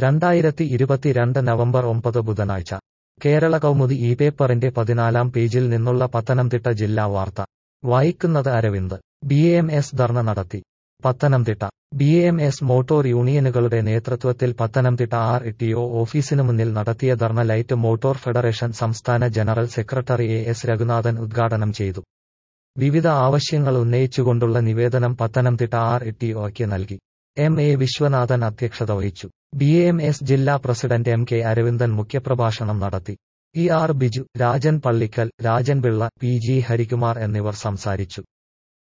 രണ്ടായിരത്തി ഇരുപത്തിരണ്ട് നവംബർ ഒമ്പത് ബുധനാഴ്ച കേരള കൗമുദി ഈ പേപ്പറിന്റെ പതിനാലാം പേജിൽ നിന്നുള്ള പത്തനംതിട്ട ജില്ലാ വാർത്ത വായിക്കുന്നത് Aravind B M S dharna നടത്തി Pathanamthitta B M S motor യൂണിയനുകളുടെ നേതൃത്വത്തിൽ പത്തനംതിട്ട ആർ ടി ഒ ഓഫീസിനു മുന്നിൽ നടത്തിയ ധർണ ലൈറ്റ് മോട്ടോർ ഫെഡറേഷൻ സംസ്ഥാന general secretary A S Raghunathan ഉദ്ഘാടനം ചെയ്തു വിവിധ ആവശ്യങ്ങൾ ഉന്നയിച്ചുകൊണ്ടുള്ള നിവേദനം പത്തനംതിട്ട ആർ ടി ഒക്ക് നൽകി എം എ വിശ്വനാഥൻ അധ്യക്ഷത വഹിച്ചു ബി എം എസ് ജില്ലാ പ്രസിഡന്റ് എം കെ അരവിന്ദൻ മുഖ്യപ്രഭാഷണം നടത്തി E R Biju Rajan Pallikkal Rajan Pillai P G Harikumar എന്നിവർ സംസാരിച്ചു